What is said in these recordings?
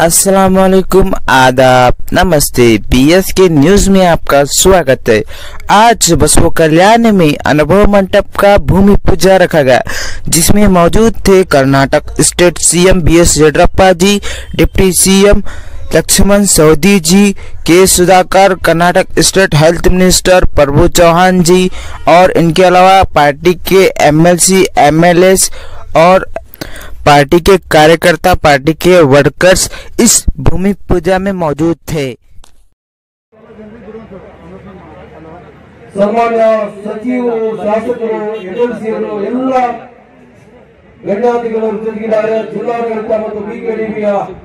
अस्सलाम वालेकुम आदाब नमस्ते बीएस के न्यूज में आपका स्वागत है आज बसवो कल्याण में अनुभव मंडप का भूमि पूजा रखा गया जिसमें मौजूद थे Karnataka state CM B S Yediyurappa ji deputy CM Laxman Savadi ji K Sudhakar Karnataka state health minister Prabhu Chauhan ji और इनके अलावा पार्टी के एमएलसी एमएलएस और पार्टी के कार्यकर्ता पार्टी के वर्कर्स इस भूमि पूजा में मौजूद थे ಸನ್ಮಾನ್ಯ ಸಚಿವರು ಶಾಸಕರು ಎನ್ಎಲ್ಸಿಯವರು ಎಲ್ಲ ಗಣ್ಯಾತಿಗಳು ಜೊತೆಗಿದ್ದಾರೆ ಜಿಲ್ಲಾಡಳಿತ ಮತ್ತು ಬಿಕೆಡಿಬಿಯ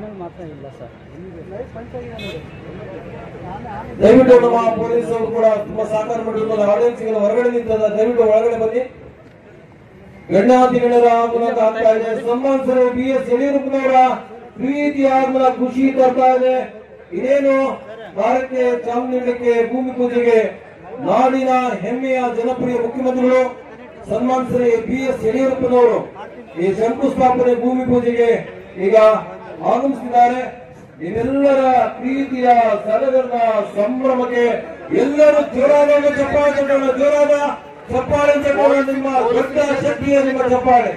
ದಯವಿಟ್ಟು ನಮ್ಮ ಪೊಲೀಸರು ಕೂಡ ತುಂಬಾ ಸಹಕಾರ ಮಾಡಿರುತ್ತಾರೆ ಆಡಿಯನ್ಸ್ಗಳು ಹೊರಗಡೆ ನಿಂತದ ದಯವಿಟ್ಟು ಒಳಗಡೆ ಬನ್ನಿ ಗಣ್ಯಾತಿಗಳರ ಮೂಲಕ ಆಗ್ತಾ ಇದೆ ಸನ್ಮಾನಿಸಲು ಬಿ ಎಸ್ ಯಡಿಯೂರಪ್ಪನವರ ಪ್ರೀತಿಯ ಆಗಮನ ಖುಷಿ ತರ್ತಾ ಇದೆ ಇದೇನು ಭಾರತಕ್ಕೆ ಚಾಲನೆ ನೀಡಲಿಕ್ಕೆ ಭೂಮಿ ಪೂಜೆಗೆ ನಾಡಿನ ಹೆಮ್ಮೆಯ ಜನಪ್ರಿಯ ಮುಖ್ಯಮಂತ್ರಿಗಳು ಸನ್ಮಾನಿಸಲು ಬಿ ಎಸ್ ಯಡಿಯೂರಪ್ಪನವರು ಈ ಶಂಕುಸ್ಥಾಪನೆ ಭೂಮಿ ಪೂಜೆಗೆ ಈಗ ಆಗಮಿಸಿದ್ದಾರೆ ನಿಮ್ಮೆಲ್ಲರ ಪ್ರೀತಿಯ ಸಡಗರದ ಸಂಭ್ರಮಕ್ಕೆ ಎಲ್ಲರೂ ಜೋರಾದ ಚಪ್ಪಾಳೆ ತಟ್ಟೋಣ ಜೋರಾದ ಚಪ್ಪಾಳೆ ತಟ್ಟೋಣ ನಿಮ್ಮ ದೊಡ್ಡ ಶಕ್ತಿಯ ನಿಮ್ಮ ಚಪ್ಪಾಳೆ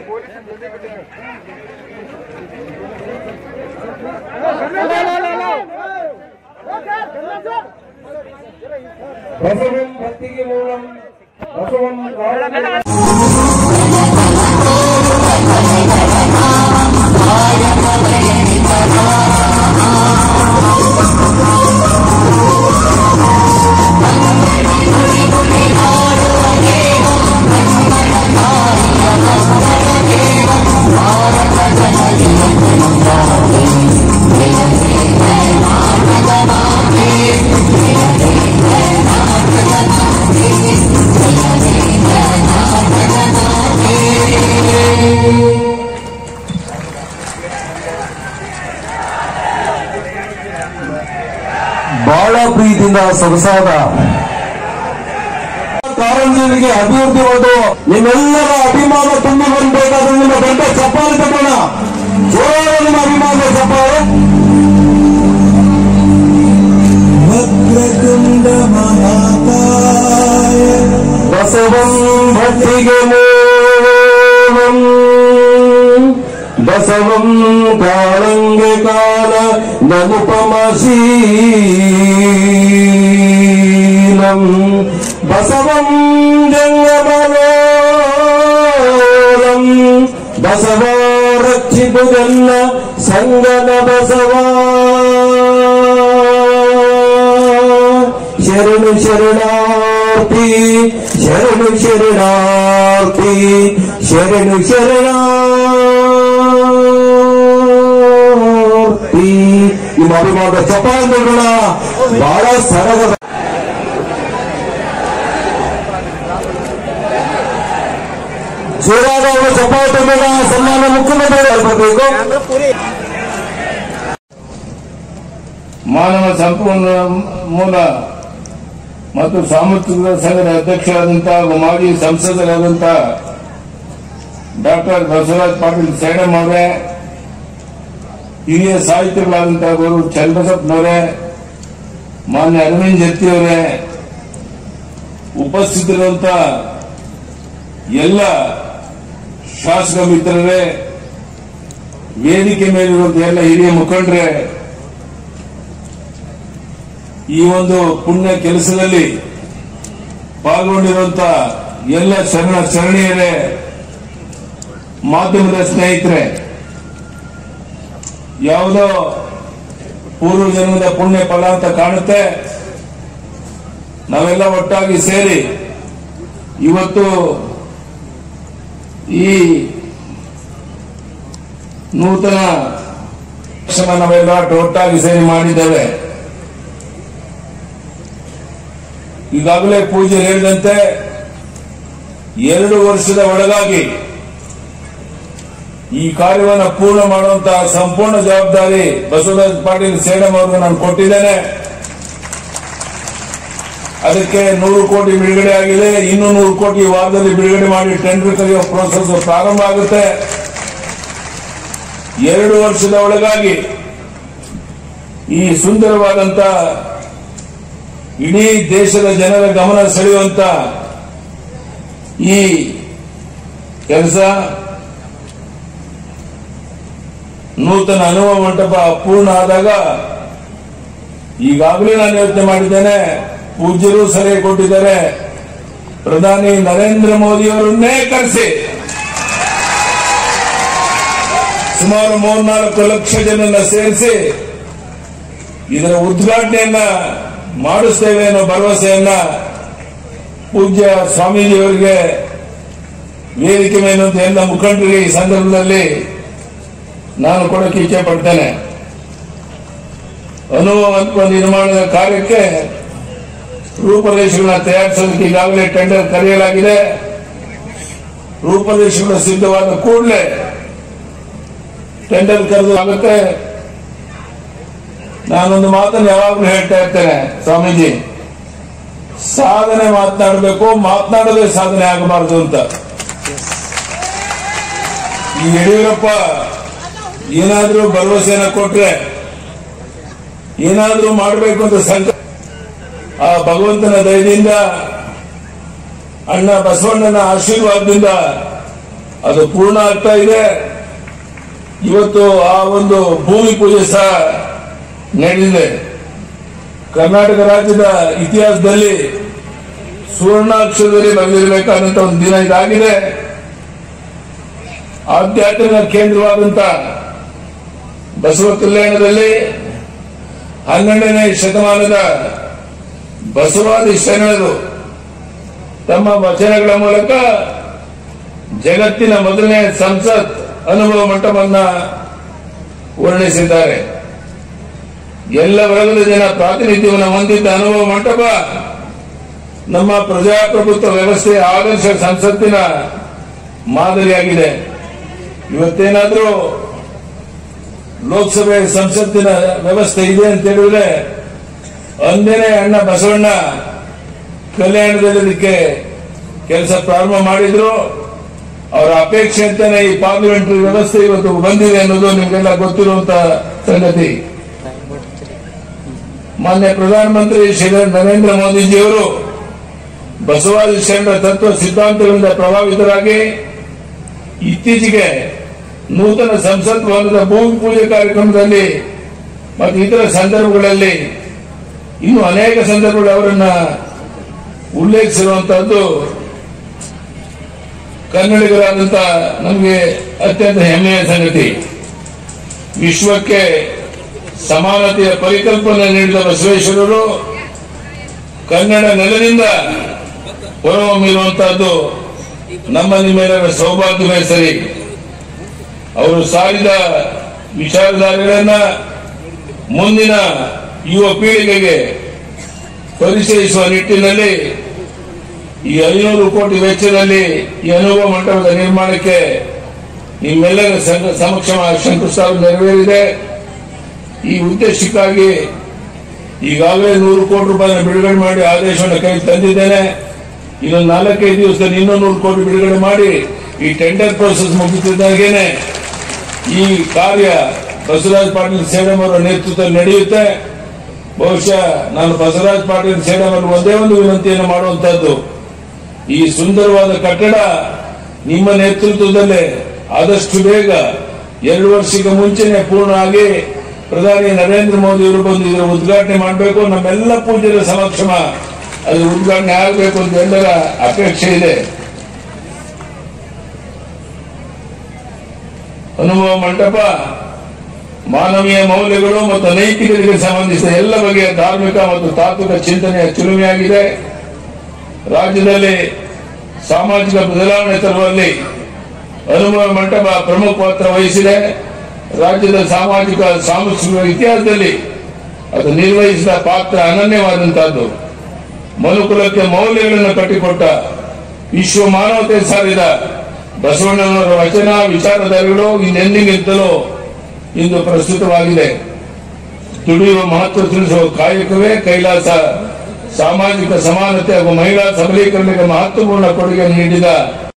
ಬಸವಂ ಭಕ್ತಿಗೆ ಮೂಲಂ ಬಸವಂ ಕಾರಣಂ ಬಹಳ ಪ್ರೀತಿಯಿಂದ ಸೊಗಸಾದ ಕಾರಂಜಿಗೆ ಅಭಿವೃದ್ಧಿ ಹೊರಟು ನಿಮ್ಮೆಲ್ಲರ ಅಭಿಮಾನ ತುಂಬಿ ಬರಬೇಕಾದ್ರೆ ನಿಮ್ಮ ದೊಡ್ಡ ಚಪ್ಪಾಳೆ ತಗೋಣ ಜೋರಾದ ನಿಮ್ಮ ಅಭಿಮಾನ ಚಪ್ಪಾಳೆ ವಕ್ರತುಂಡ ಮಹಾಕಾಯ ಬಸವಂ ಭಕ್ತಿಗೆ ಮೂಲಂ ಬಸವಂ ಕಾಳಂಗೆ ಕಾಲ ನನುಪಮ ಶೀಲಂ ಬಸವಂ ಜಂಗಮಲೋಲಂ ಬಸವ ರಕ್ಷಿಪುಜನ್ನ ಸಂಗನ ಬಸವ ಶರಣು ಶರಣಾರ್ಥಿ ಶರಣು ಶರಣಾರ್ಥಿ ಶರಣು ಶರಣಾರ್ಥಿ ನಿಮ್ಮ ಅಭಿಮಾನ ಚಪಾಲ್ ನೋಡೋಣ ಬಹಳ ಸರಳ ಜೋರಾದ ಅವರ ಚಪಾಲ್ ತಗೋಣ ಸನ್ಮಾನ ಮುಖ್ಯಮಂತ್ರಿಗಳು ಬರಬೇಕು ಮಾನವ ಸಂಪನ್ಮೂಲ ಮೂಲ ಮತ್ತು ಸಾಂಸ್ಕೃತಿಕ ಸಂಘದ ಅಧ್ಯಕ್ಷರಾದಂತಹ ಹಾಗೂ ಮಾಜಿ ಸಂಸದರಾದಂತಹ ಡಾಕ್ಟರ್ ಬಸವರಾಜ್ ಪಾಟೀಲ್ ಸೇಡಂ ಅವರೇ ಹಿರಿಯ ಸಾಹಿತ್ಯಗಳಾದಂತಹ ಗುರು ಚನ್ನಬಸಪ್ಪನವರೇ ಮಾನ್ಯ ಅರವಿಂದ್ ಜತ್ತಿ ಅವರೇ ಉಪಸ್ಥಿತರಿರುವಂತ ಎಲ್ಲ ಶಾಸಕ ಮಿತ್ರರೇ ವೇದಿಕೆ ಮೇಲಿರುವಂತಹ ಎಲ್ಲ ಹಿರಿಯ ಮುಖಂಡರೇ ಈ ಒಂದು ಪುಣ್ಯ ಕೆಲಸದಲ್ಲಿ ಪಾಲ್ಗೊಂಡಿರುವಂತ ಎಲ್ಲ ಶರಣ ಶರಣೀಯರೇ ಮಾಧ್ಯಮದ ಸ್ನೇಹಿತರೆ ಯಾವುದೋ ಪೂರ್ವ ಜನ್ಮದ ಪುಣ್ಯ ಫಲ ಅಂತ ಕಾಣುತ್ತೆ ನಾವೆಲ್ಲ ಒಟ್ಟಾಗಿ ಸೇರಿ ಇವತ್ತು ಈ ನೂತನ ಕ್ಷಮ ನಾವೆಲ್ಲ ಒಟ್ಟಾಗಿ ಸೇರಿ ಮಾಡಿದ್ದೇವೆ ಈಗಾಗಲೇ ಪೂಜೆ ಹೇಳಿದಂತೆ ಎರಡು ವರ್ಷದ ಒಳಗಾಗಿ ಈ ಕಾರ್ಯವನ್ನು ಪೂರ್ಣ ಮಾಡುವಂತಹ ಸಂಪೂರ್ಣ ಜವಾಬ್ದಾರಿ ಬಸವರಾಜ ಪಾಟೀಲ್ ಸೇಡಂ ಅವರಿಗೆ ನಾನು ಕೊಟ್ಟಿದ್ದೇನೆ ಅದಕ್ಕೆ ನೂರು ಕೋಟಿ ಬಿಡುಗಡೆ ಆಗಿದೆ ಇನ್ನು ನೂರು ಕೋಟಿ ಈ ವಾರದಲ್ಲಿ ಬಿಡುಗಡೆ ಮಾಡಿ ಟೆಂಡರ್ ಕರೆಯುವ ಪ್ರೋಸೆಸ್ ಪ್ರಾರಂಭ ಆಗುತ್ತೆ ಎರಡು ವರ್ಷದ ಒಳಗಾಗಿ ಈ ಸುಂದರವಾದಂತ ಇಡೀ ದೇಶದ ಜನರ ಗಮನ ಸೆಳೆಯುವಂತ ಈ ಕೆಲಸ ನೂತನ ಅನುಭವ ಮಂಟಪ ಪೂರ್ಣ ಆದಾಗ ಈಗಾಗಲೇ ನಾನು ಯೋಚನೆ ಮಾಡಿದ್ದೇನೆ ಪೂಜ್ಯರು ಸಲಹೆ ಕೊಟ್ಟಿದ್ದಾರೆ ಪ್ರಧಾನಿ ನರೇಂದ್ರ ಮೋದಿಯವರನ್ನೇ ಕರೆಸಿ ಸುಮಾರು ಮೂರ್ನಾಲ್ಕು ಲಕ್ಷ ಜನರನ್ನ ಸೇರಿಸಿ ಇದರ ಉದ್ಘಾಟನೆಯನ್ನ ಮಾಡಿಸ್ತೇವೆ ಅನ್ನೋ ಭರವಸೆಯನ್ನ ಪೂಜ್ಯ ಸ್ವಾಮೀಜಿಯವರಿಗೆ ವೇದಿಕೆ ಮೇಲಂತ ಎಲ್ಲ ಮುಖಂಡರಿಗೆ ಈ ಸಂದರ್ಭದಲ್ಲಿ ನಾನು ಕೊಡಕ್ಕೆ ಇಚ್ಛೆ ಪಡ್ತೇನೆ ಅನುಭವ ನಿರ್ಮಾಣದ ಕಾರ್ಯಕ್ಕೆ ರೂಪರೇಷೆಗಳನ್ನ ತಯಾರಿಸೋದಕ್ಕೆ ಈಗಾಗಲೇ ಟೆಂಡರ್ ಕರೆಯಲಾಗಿದೆ ರೂಪರೇಷೆಗಳು ಸಿದ್ಧವಾದ ಕೂಡಲೇ ಟೆಂಡರ್ ಕರೆದು ಆಗುತ್ತೆ ನಾನೊಂದು ಮಾತನ್ನು ಯಾವಾಗಲೂ ಹೇಳ್ತಾ ಇರ್ತೇನೆ ಸ್ವಾಮೀಜಿ ಸಾಧನೆ ಮಾತನಾಡಬೇಕು ಮಾತನಾಡೋದೇ ಸಾಧನೆ ಆಗಬಾರದು ಅಂತ ಈ ಯಡಿಯೂರಪ್ಪ ಏನಾದ್ರೂ ಭರವಸೆನ ಕೊಟ್ರೆ ಏನಾದ್ರೂ ಮಾಡಬೇಕು ಅಂತ ಸಂಕ ಆ ಭಗವಂತನ ದಯದಿಂದ ಅಣ್ಣ ಬಸವಣ್ಣನ ಆಶೀರ್ವಾದದಿಂದ ಅದು ಪೂರ್ಣ ಆಗ್ತಾ ಇದೆ ಇವತ್ತು ಆ ಒಂದು ಭೂಮಿ ಪೂಜೆ ಸಹ ನಡೆದಿದೆ ಕರ್ನಾಟಕ ರಾಜ್ಯದ ಇತಿಹಾಸದಲ್ಲಿ ಸುವರ್ಣಾಕ್ಷರದಲ್ಲಿ ಬರೆದಿರಬೇಕಾದಂತ ಒಂದು ದಿನ ಇದಾಗಿದೆ ಆಧ್ಯಾತ್ಮಿಕ ಕೇಂದ್ರವಾದಂತ ಬಸವ ಕಲ್ಯಾಣದಲ್ಲಿ ಹನ್ನೆರಡನೇ ಶತಮಾನದ ಬಸವಾದಿ ಶರಣರು ತಮ್ಮ ವಚನಗಳ ಮೂಲಕ ಜಗತ್ತಿನ ಮೊದಲನೇ ಸಂಸತ್ ಅನುಭವ ಮಂಟಪವನ್ನ ವರ್ಣಿಸಿದ್ದಾರೆ ಎಲ್ಲ ವರ್ಗದ ಜನ ಪ್ರಾತಿನಿಧ್ಯವನ್ನು ಹೊಂದಿದ್ದ ಅನುಭವ ಮಂಟಪ ನಮ್ಮ ಪ್ರಜಾಪ್ರಭುತ್ವ ವ್ಯವಸ್ಥೆಯ ಆದರ್ಶ ಸಂಸತ್ತಿನ ಮಾದರಿಯಾಗಿದೆ ಇವತ್ತೇನಾದ್ರೂ ಲೋಕಸಭೆ ಸಂಸತ್ತಿನ ವ್ಯವಸ್ಥೆ ಇದೆ ಅಂತ ಹೇಳಿದ್ರೆ ಅಂದೇನೆ ಅಣ್ಣ ಬಸವಣ್ಣ ಕಲ್ಯಾಣದಲ್ಲಿ ಇದಕ್ಕೆ ಕೆಲಸ ಪ್ರಾರಂಭ ಮಾಡಿದ್ರು ಅವರ ಅಪೇಕ್ಷೆ ಅಂತಾನೆ ಈ ಪಾರ್ಲಿಮೆಂಟರಿ ವ್ಯವಸ್ಥೆ ಇವತ್ತು ಬಂದಿದೆ ಅನ್ನೋದು ನಿಮಗೆಲ್ಲ ಗೊತ್ತಿರುವಂತ ಸಂಗತಿ ಮಾನ್ಯ ಪ್ರಧಾನಮಂತ್ರಿ ಶ್ರೀ ನರೇಂದ್ರ ಮೋದಿಜಿಯವರು ಬಸವಾದಿ ಶರಣರ ತತ್ವ ಸಿದ್ಧಾಂತಗಳಿಂದ ಪ್ರಭಾವಿತರಾಗಿ ಇತ್ತೀಚೆಗೆ ನೂತನ ಸಂಸತ್ ಭವನದ ಭೂಮಿ ಪೂಜೆ ಕಾರ್ಯಕ್ರಮದಲ್ಲಿ ಮತ್ತು ಇತರ ಸಂದರ್ಭಗಳಲ್ಲಿ ಇನ್ನು ಅನೇಕ ಸಂದರ್ಭಗಳು ಅವರನ್ನ ಉಲ್ಲೇಖಿಸಿರುವಂತಹದ್ದು ಕನ್ನಡಿಗರಾದಂತ ನಮಗೆ ಅತ್ಯಂತ ಹೆಮ್ಮೆಯ ಸಂಗತಿ ವಿಶ್ವಕ್ಕೆ ಸಮಾನತೆಯ ಪರಿಕಲ್ಪನೆ ನೀಡಿದ ಬಸವೇಶ್ವರರು ಕನ್ನಡ ನೆಲದಿಂದ ಹೊರಹೊಮ್ಮಿರುವಂತಹದ್ದು ನಮ್ಮ ನಿಮ್ಮೆಲ್ಲರ ಸೌಭಾಗ್ಯವೇ ಸರಿ ಅವರು ಸಾರಿದ ವಿಚಾರಧಾರೆಗಳನ್ನ ಮುಂದಿನ ಯುವ ಪೀಳಿಗೆಗೆ ಪರಿಚಯಿಸುವ ನಿಟ್ಟಿನಲ್ಲಿ ಈ ಐನೂರು ಕೋಟಿ ವೆಚ್ಚದಲ್ಲಿ ಈ ಅನುಭವ ಮಂಟಪದ ನಿರ್ಮಾಣಕ್ಕೆ ನಿಮ್ಮೆಲ್ಲರ ಸಂಘ- ಸಮಕ್ಷಮ ಶಂಕುಸ್ಥಾಪನೆ ನೆರವೇರಿದೆ ಈ ಉದ್ದೇಶಕ್ಕಾಗಿ ಈಗಾಗಲೇ ನೂರು ಕೋಟಿ ರೂಪಾಯಿನ ಬಿಡುಗಡೆ ಮಾಡಿ ಆದೇಶವನ್ನು ಕೈ ತಂದಿದ್ದೇನೆ ಇನ್ನೊಂದು ನಾಲ್ಕೈದು ದಿವಸದಲ್ಲಿ ಇನ್ನೂ ನೂರು ಕೋಟಿ ಬಿಡುಗಡೆ ಮಾಡಿ ಈ ಟೆಂಡರ್ ಪ್ರೋಸೆಸ್ ಮುಗಿತಿದ್ದಾಗೇನೆ ಈ ಕಾರ್ಯ ಬಸವರಾಜ್ ಪಾಟೀಲ್ ಸೇಡಂ ಅವರ ನೇತೃತ್ವದಲ್ಲಿ ನಡೆಯುತ್ತೆ ಬಹುಶಃ ನಾನು ಬಸವರಾಜ್ ಪಾಟೀಲ್ ಸೇಡಂ ಅವರು ಒಂದೇ ಒಂದು ವಿನಂತಿಯನ್ನು ಮಾಡುವಂತಹದ್ದು ಈ ಸುಂದರವಾದ ಕಟ್ಟಡ ನಿಮ್ಮ ನೇತೃತ್ವದಲ್ಲೇ ಆದಷ್ಟು ಬೇಗ ಎರಡು ವರ್ಷಕ್ಕೆ ಮುಂಚೆನೆ ಪೂರ್ಣ ಆಗಿ ಪ್ರಧಾನಿ ನರೇಂದ್ರ ಮೋದಿ ಅವರು ಬಂದು ಇದರ ಉದ್ಘಾಟನೆ ಮಾಡಬೇಕು ನಮ್ಮೆಲ್ಲ ಪೂಜ್ಯರ ಸಮಕ್ಷಮ ಅದು ಉದ್ಘಾಟನೆ ಆಗಬೇಕು ಅಂತ ಎಲ್ಲರ ಅಪೇಕ್ಷೆ ಇದೆ ಅನುಭವ ಮಂಟಪ ಮಾನವೀಯ ಮೌಲ್ಯಗಳು ಮತ್ತು ನೈತಿಕತೆಗೆ ಸಂಬಂಧಿಸಿದ ಎಲ್ಲ ಬಗೆಯ ಧಾರ್ಮಿಕ ಮತ್ತು ತಾತ್ವಿಕ ಚಿಂತನೆಯ ಚಿಲುಮೆಯಾಗಿದೆ ರಾಜ್ಯದಲ್ಲಿ ಸಾಮಾಜಿಕ ಬದಲಾವಣೆ ತರುವಲ್ಲಿ ಅನುಭವ ಮಂಟಪ ಪ್ರಮುಖ ಪಾತ್ರ ವಹಿಸಿದೆ ರಾಜ್ಯದ ಸಾಮಾಜಿಕ ಸಾಂಸ್ಕೃತಿಕ ಇತಿಹಾಸದಲ್ಲಿ ಅದು ನಿರ್ವಹಿಸಿದ ಪಾತ್ರ ಅನನ್ಯವಾದಂತಹದ್ದು ಮನುಕುಲಕ್ಕೆ ಮೌಲ್ಯಗಳನ್ನು ಕಟ್ಟಿಕೊಟ್ಟ ವಿಶ್ವ ಮಾನವತೆ ಸಾರಿದ ಬಸವಣ್ಣನವರ ವಚನ ವಿಚಾರಧಾರೆಗಳು ಇನ್ನೆಂದಿಗಿಂತಲೂ ಇಂದು ಪ್ರಸ್ತುತವಾಗಿದೆ ದುಡಿಯುವ ಮಹತ್ವ ತಿಳಿಸುವ ಕಾಯಕವೇ ಕೈಲಾಸ ಸಾಮಾಜಿಕ ಸಮಾನತೆ ಹಾಗೂ ಮಹಿಳಾ ಸಬಲೀಕರಣಕ್ಕೆ ಮಹತ್ವಪೂರ್ಣ ಕೊಡುಗೆ ನೀಡಿದ